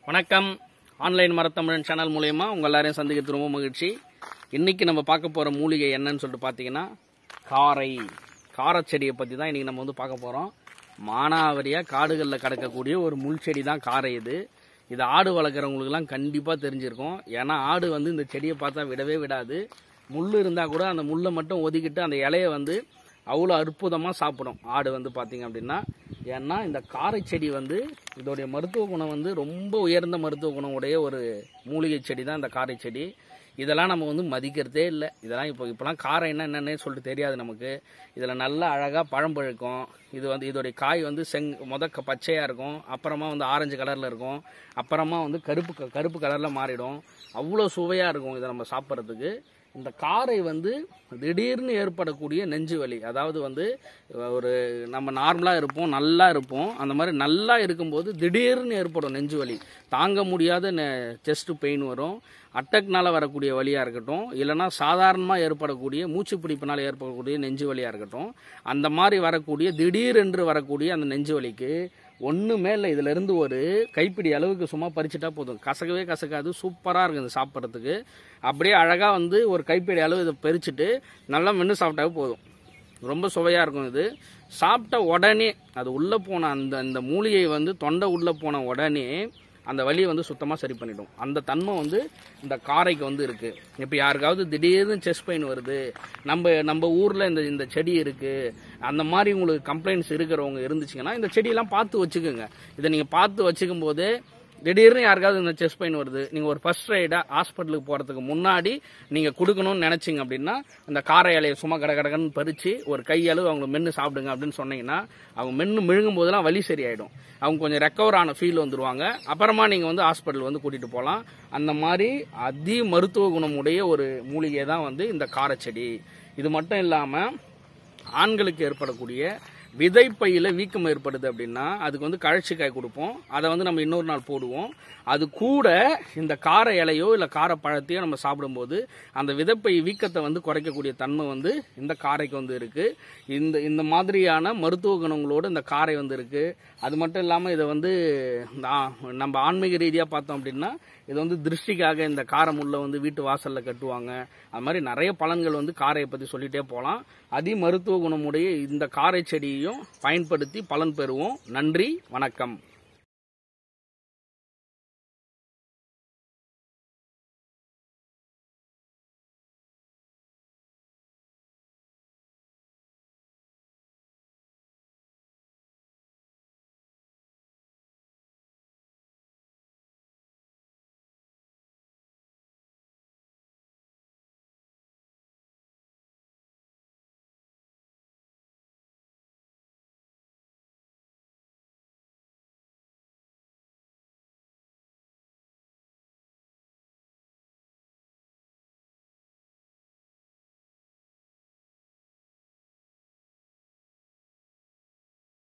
வணக்கம் online மரத்தமிழன் channel மூலயமா உங்கள் எல்லாரையும் சந்திக்கிறது ரொம்ப மகிழ்ச்சி இன்னைக்கு நம்ம பார்க்க போகிற மூலிகை என்னன்னு சொல்லிட்டு பார்த்தீங்கன்னா காரை காரச்செடியை பற்றி தான் இன்னைக்கு நம்ம வந்து பார்க்க போகிறோம் மானாவரியாக காடுகளில் கிடக்கக்கூடிய ஒரு முள் செடி தான் காரை இது இது ஆடு வளர்க்குறவங்களுக்குலாம் கண்டிப்பாக தெரிஞ்சிருக்கும் ஏன்னா ஆடு வந்து இந்த செடியை பார்த்தா விடவே விடாது முள் இருந்தால் கூட அந்த முள்ளை மட்டும் ஒதுக்கிட்டு அந்த இலையை வந்து அவ்வளோ அற்புதமாக சாப்பிடும் ஆடு வந்து பார்த்தீங்க அப்படின்னா ஏன்னா இந்த காரை செடி வந்து இதோடைய மருத்துவ குணம் வந்து ரொம்ப உயர்ந்த மருத்துவ குணம் உடைய ஒரு மூலிகை செடி தான் இந்த காரை செடி இதெல்லாம் நம்ம வந்து மதிக்கிறதே இல்லை இதெல்லாம் இப்போ இப்போலாம் காரம் என்ன என்னன்னே சொல்லிட்டு தெரியாது நமக்கு இதில் நல்லா அழகாக பழம் பழுக்கும் இது வந்து இதோடைய காய் வந்து செங் முத க- பச்சையா இருக்கும் அப்புறமா வந்து ஆரஞ்சு கலரில் இருக்கும் அப்புறமா வந்து கருப்பு க- கருப்பு கலரில் மாறிடும் அவ்வளோ சுவையாக இருக்கும் இதை நம்ம சாப்பிட்றதுக்கு இந்த காரை வந்து திடீர்னு ஏற்படக்கூடிய நெஞ்சு வலி அதாவது வந்து ஒரு நம்ம நார்மலாக இருப்போம் நல்லா இருப்போம் அந்த மாதிரி நல்லா இருக்கும்போது திடீர்னு ஏற்படும் நெஞ்சு வலி தாங்க முடியாத செஸ்ட் பெயின் வரும் அட்டக்னால வரக்கூடிய வலியாக இருக்கட்டும் இல்லைன்னா சாதாரணமாக ஏற்படக்கூடிய மூச்சு பிடிப்பினால் ஏற்படக்கூடிய நெஞ்சு வலியாக இருக்கட்டும் அந்த மாதிரி வரக்கூடிய திடீரென்று வரக்கூடிய அந்த நெஞ்சு வலிக்கு ஒன்றுமே இல்லை இதுல இருந்து ஒரு கைப்பிடி அளவுக்கு சும்மா பறிச்சுட்டா போதும் கசக்கவே கசக்காது சூப்பராக இருக்கும் இது சாப்பிட்றதுக்கு அப்படியே அழகாக வந்து ஒரு கைப்பிடி அளவு இதை பறிச்சுட்டு நல்லா மென்று சாப்பிட்டாவே போதும் ரொம்ப சுவையாக இருக்கும் இது சாப்பிட்ட உடனே அது உள்ளே போன அந்த அந்த மூலிகை வந்து தொண்டை உள்ளே போன உடனே அந்த வலியை வந்து சுத்தமாக சரி பண்ணிடும் அந்த தன்மை வந்து இந்த காரைக்கு வந்து இருக்கு இப்போ யாருக்காவது திடீர்னு செஸ்ட் பெயின் வருது நம்ம நம்ம ஊரில் இந்த இந்த செடி இருக்கு அந்த மாதிரி உங்களுக்கு கம்ப்ளைண்ட்ஸ் இருக்கிறவங்க இருந்துச்சுங்கன்னா இந்த செடியெல்லாம் பார்த்து வச்சுக்கோங்க இதை நீங்கள் பார்த்து வச்சுக்கும் போது திடீர்னு யாருக்காவது இந்த செஸ்ட் பெயின் வருது நீங்கள் ஒரு ஃபர்ஸ்ட் ரைடாக ஹாஸ்பிட்டலுக்கு போகிறதுக்கு முன்னாடி நீங்கள் கொடுக்கணும்னு நினச்சிங்க அப்படின்னா அந்த கார இலையை சும்மா கட கடகன்னு பறித்து ஒரு கையளவு அவங்க மென்று சாப்பிடுங்க அப்படின்னு சொன்னீங்கன்னா அவங்க மென்று விழுங்கும் போதெல்லாம் வலி சரியாயிடும் அவங்க கொஞ்சம் ரெக்கவர் ஆன ஃபீல் வந்துருவாங்க அப்புறமா நீங்கள் வந்து ஹாஸ்பிட்டல் வந்து கூட்டிகிட்டு போகலாம் அந்த மாதிரி அதி மருத்துவ குணமுடைய ஒரு மூலிகை தான் வந்து இந்த காரச்செடி இது மட்டும் இல்லாமல் ஆண்களுக்கு ஏற்படக்கூடிய விதைப்பையில வீக்கம் ஏற்படுது அப்படின்னா அதுக்கு வந்து கழச்சிக்காய் கொடுப்போம் அதை வந்து நம்ம இன்னொரு நாள் போடுவோம் அது கூட இந்த கார இலையோ இல்லை கார பழத்தையோ நம்ம சாப்பிடும்போது அந்த விதைப்பை வீக்கத்தை வந்து குறைக்கக்கூடிய தன்மை வந்து இந்த காரைக்கு வந்து இருக்கு இந்த இந்த மாதிரியான மருத்துவ குணங்களோடு இந்த காரை வந்து இருக்கு அது மட்டும் இல்லாமல் இதை வந்து இந்த ஆ- நம்ம ஆன்மீக ரீதியாக பார்த்தோம் அப்படின்னா இது வந்து திருஷ்டிக்காக இந்த காரமுள்ள வந்து வீட்டு வாசல்ல கட்டுவாங்க அது மாதிரி நிறைய பலன்கள் வந்து காரையை பற்றி சொல்லிட்டே போகலாம் அதி மருத்துவ குணமுடைய இந்த காரை செடியையும் பயன்படுத்தி பலன் பெறுவோம் நன்றி வணக்கம்